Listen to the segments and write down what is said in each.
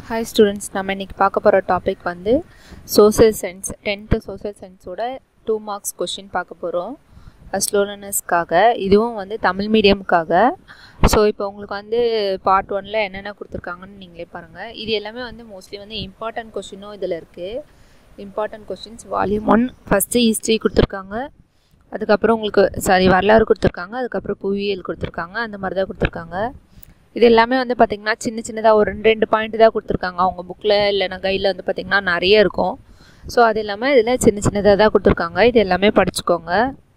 hi students நம்ம இன்றைக்கி பார்க்க போகிற டாபிக் வந்து சோசியல் சயின்ஸ் டென்த்து சோசியல் சயின்ஸோட டூ மார்க்ஸ் கொஷின் பார்க்க போகிறோம் ஸ்லோ லேர்னர்ஸ்க்காக இதுவும் வந்து தமிழ் மீடியமுக்காக ஸோ இப்போ உங்களுக்கு வந்து பார்ட் ஒனில் என்னென்ன கொடுத்துருக்காங்கன்னு நீங்களே பாருங்கள் இது எல்லாமே வந்து மோஸ்ட்லி வந்து இம்பார்ட்டன்ட் கொஷினும் இதில் இருக்குது important questions volume one first history கொடுத்துருக்காங்க அதுக்கப்புறம் உங்களுக்கு சாரி வரலாறு கொடுத்துருக்காங்க அதுக்கப்புறம் புவியியல் கொடுத்துருக்காங்க அந்த மாதிரி தான் கொடுத்துருக்காங்க இது எல்லாமே வந்து பார்த்திங்கன்னா சின்ன சின்னதாக ஒரு ரெண்டு ரெண்டு பாயிண்ட் தான் கொடுத்துருக்காங்க அவங்க புக்கில் இல்லைனா கைடில் வந்து பார்த்திங்கன்னா நிறைய இருக்கும் ஸோ அது இல்லாமல் இதில் சின்ன சின்னதாக தான் கொடுத்துருக்காங்க இது எல்லாமே படிச்சுக்கோங்க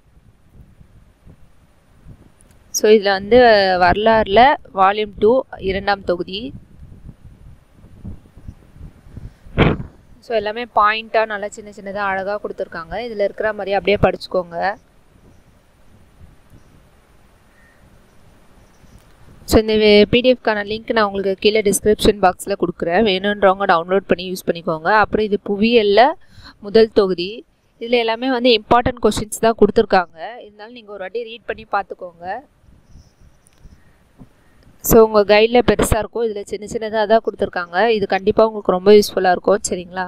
ஸோ இதில் வந்து வரலாறில் வால்யூம் டூ இரண்டாம் தொகுதி ஸோ எல்லாமே பாயிண்ட்டாக நல்லா சின்ன சின்னதாக அழகாக கொடுத்துருக்காங்க இதில் இருக்கிற மாதிரி அப்படியே படிச்சுக்கோங்க ஸோ இந்த பிடிஎஃப்கான லிங்க் நான் உங்களுக்கு கீழே டிஸ்கிரிப்ஷன் பாக்ஸில் கொடுக்குறேன் வேணுன்றவங்க டவுன்லோட் பண்ணி யூஸ் பண்ணிக்கோங்க அப்புறம் இது புவியலில் முதல் தொகுதி இதில் எல்லாமே வந்து இம்பார்ட்டன்ட் கொஷின்ஸ் தான் கொடுத்துருக்காங்க இருந்தாலும் நீங்கள் ஒரு வாட்டி ரீட் பண்ணி பார்த்துக்கோங்க ஸோ உங்கள் கைடில் பெருசாக இருக்கும் இதில் சின்ன சின்னதாக தான் கொடுத்துருக்காங்க இது கண்டிப்பாக உங்களுக்கு ரொம்ப யூஸ்ஃபுல்லாக இருக்கும் சரிங்களா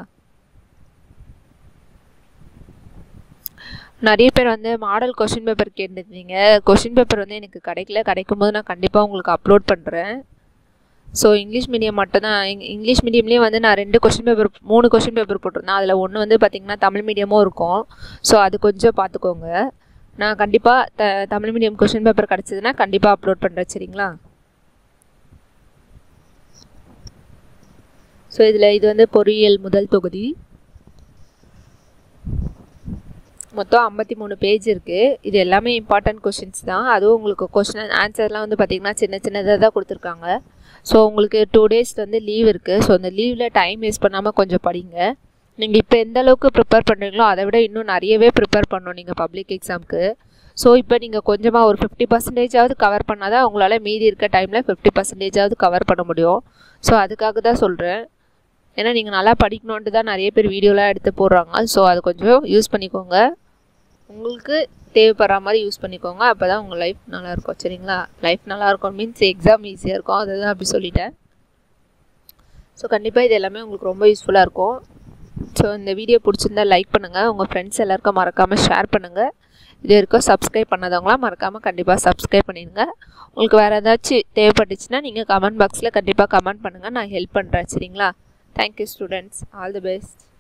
நிறைய பேர் வந்து மாடல் கொஷின் பேப்பர் கேட்டிருந்தீங்க கொஷின் பேப்பர் வந்து எனக்கு கிடைக்கல கிடைக்கும் போது நான் கண்டிப்பாக உங்களுக்கு அப்லோட் பண்ணுறேன் ஸோ இங்கிலீஷ் மீடியம் மட்டும்தான் இங்கிலீஷ் மீடியம்லேயே வந்து நான் ரெண்டு கொஷின் பேப்பர் மூணு கொஷின் பேப்பர் போட்டிருந்தேன் அதில் ஒன்று வந்து பார்த்திங்கன்னா தமிழ் மீடியமும் இருக்கும் ஸோ அது கொஞ்சம் பார்த்துக்கோங்க நான் கண்டிப்பாக the Tamil medium question paper கிடச்சதுன்னா கண்டிப்பாக அப்லோட் பண்ணுறேன் சரிங்களா ஸோ இதில் இது வந்து பொறியியல் முதல் தொகுதி மொத்தம் ஐம்பத்தி மூணு பேஜ் இருக்குது இது எல்லாமே இம்பார்ட்டன்ட் கொஷின்ஸ் தான் அதுவும் உங்களுக்கு கொஷின் ஆன்சர்லாம் வந்து பார்த்திங்கன்னா சின்ன சின்னதாக தான் கொடுத்துருக்காங்க ஸோ உங்களுக்கு டூ டேஸ் வந்து லீவ் இருக்குது ஸோ அந்த லீவில் டைம் வேஸ்ட் பண்ணாமல் கொஞ்சம் படிங்க நீங்கள் இப்போ எந்த அளவுக்கு ப்ரிப்பேர் பண்ணுறீங்களோ அதை விட இன்னும் நிறையவே ப்ரிப்பேர் பண்ணணும் நீங்கள் பப்ளிக் எக்ஸாமுக்கு ஸோ இப்போ நீங்கள் கொஞ்சமாக ஒரு ஃபிஃப்டி பர்சன்டேஜாவது கவர் பண்ணால் தான் உங்களால் மீதி இருக்க டைமில் ஃபிஃப்டி பர்சன்டேஜாவது கவர் பண்ண முடியும் ஸோ அதுக்காக தான் சொல்கிறேன் ஏன்னா நீங்கள் நல்லா படிக்கணுன்ட்டு தான் நிறைய பேர் வீடியோலாம் எடுத்து போடுறாங்க ஸோ அது கொஞ்சம் யூஸ் பண்ணிக்கோங்க உங்களுக்கு தேவைப்படுற மாதிரி யூஸ் பண்ணிக்கோங்க அப்போ தான் உங்கள் லைஃப் நல்லாயிருக்கும் சரிங்களா லைஃப் நல்லாயிருக்கும் மீன்ஸ் எக்ஸாம் ஈஸியாக இருக்கும் அதை தான் அப்படி சொல்லிட்டேன் ஸோ கண்டிப்பாக இது எல்லாமே உங்களுக்கு ரொம்ப யூஸ்ஃபுல்லாக இருக்கும் ஸோ இந்த வீடியோ பிடிச்சிருந்தா லைக் பண்ணுங்கள் உங்கள் ஃப்ரெண்ட்ஸ் எல்லாருக்கும் மறக்காமல் ஷேர் பண்ணுங்கள் இது வரைக்கும் சப்ஸ்கிரைப் பண்ணாதவங்களாம் மறக்காமல் கண்டிப்பாக சப்ஸ்கிரைப் பண்ணிடுங்க உங்களுக்கு வேறு ஏதாச்சும் தேவைப்பட்டுச்சுன்னா நீங்கள் கமெண்ட் பாக்ஸில் கண்டிப்பாக கமெண்ட் பண்ணுங்கள் நான் ஹெல்ப் பண்ணுறேன் சரிங்களா thank you students all the best